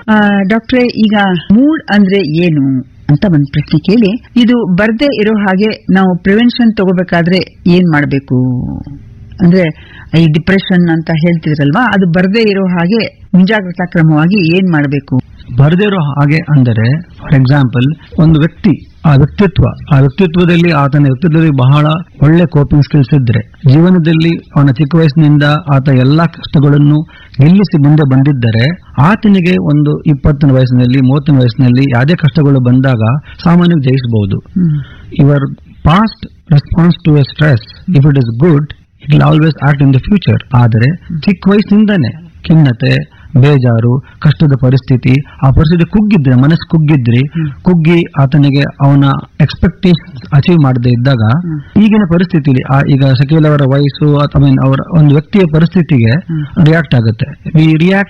ಡಾಕ್ಟ್ರೆ ಈಗ ಮೂಡ್ ಅಂದ್ರೆ ಏನು ಅಂತ ಒಂದ್ ಪ್ರಶ್ನೆ ಕೇಳಿ ಇದು ಬರ್ದೇ ಇರೋ ಹಾಗೆ ನಾವು ಪ್ರಿವೆನ್ಷನ್ ತಗೋಬೇಕಾದ್ರೆ ಏನ್ ಮಾಡ್ಬೇಕು ಅಂದ್ರೆ ಈ ಡಿಪ್ರೆಷನ್ ಅಂತ ಹೇಳ್ತಿದ್ರಲ್ವಾ ಅದು ಬರ್ದೇ ಇರೋ ಹಾಗೆ ಮುಂಜಾಗ್ರತಾ ಕ್ರಮವಾಗಿ ಏನ್ ಮಾಡಬೇಕು ಬರದಿರೋ ಹಾಗೆ ಅಂದರೆ ಫಾರ್ ಎಕ್ಸಾಂಪಲ್ ಒಂದು ವ್ಯಕ್ತಿ ಆ ವ್ಯಕ್ತಿತ್ವ ಆ ವ್ಯಕ್ತಿತ್ವದಲ್ಲಿ ಆತನ ವ್ಯಕ್ತಿತ್ವದಲ್ಲಿ ಬಹಳ ಒಳ್ಳೆ ಕೋಪಿಂಗ್ ಸ್ಕಿಲ್ಸ್ ಇದ್ರೆ ಜೀವನದಲ್ಲಿ ಅವನ ಚಿಕ್ಕ ವಯಸ್ಸಿನಿಂದ ಆತ ಎಲ್ಲಾ ಕಷ್ಟಗಳನ್ನು ಗೆಲ್ಲಿಸಿ ಮುಂದೆ ಬಂದಿದ್ದರೆ ಆತನಿಗೆ ಒಂದು ಇಪ್ಪತ್ತನೇ ವಯಸ್ಸಿನಲ್ಲಿ ಮೂವತ್ತನೇ ವಯಸ್ಸಿನಲ್ಲಿ ಯಾವುದೇ ಕಷ್ಟಗಳು ಬಂದಾಗ ಸಾಮಾನ್ಯವಾಗಿ ಜಯಿಸಬಹುದು your past response to a stress if it is good it will always act in the future ಆದರೆ ಚಿಕ್ಕ ವಯಸ್ಸಿಂದನೇ ಖಿನ್ನತೆ ಬೇಜಾರು ಕಷ್ಟದ ಪರಿಸ್ಥಿತಿ ಆ ಪರಿಸ್ಥಿತಿ ಕುಗ್ಗಿದ್ರೆ ಮನಸ್ಸು ಕುಗ್ಗಿದ್ರಿ ಕುಗ್ಗಿ ಆತನಿಗೆ ಅವನ ಎಕ್ಸ್ಪೆಕ್ಟೇಷನ್ಸ್ ಅಚೀವ್ ಮಾಡದೇ ಇದ್ದಾಗ ಈಗಿನ ಪರಿಸ್ಥಿತಿಲಿ ಆ ಈಗ ಶಕೀಲ್ ಅವರ ವಯಸ್ಸು ಐ ಮೀನ್ ಅವರ ಒಂದು ವ್ಯಕ್ತಿಯ ಪರಿಸ್ಥಿತಿಗೆ ರಿಯಾಕ್ಟ್ ಆಗುತ್ತೆ ವಿ ರಿಯಾಕ್ಟ್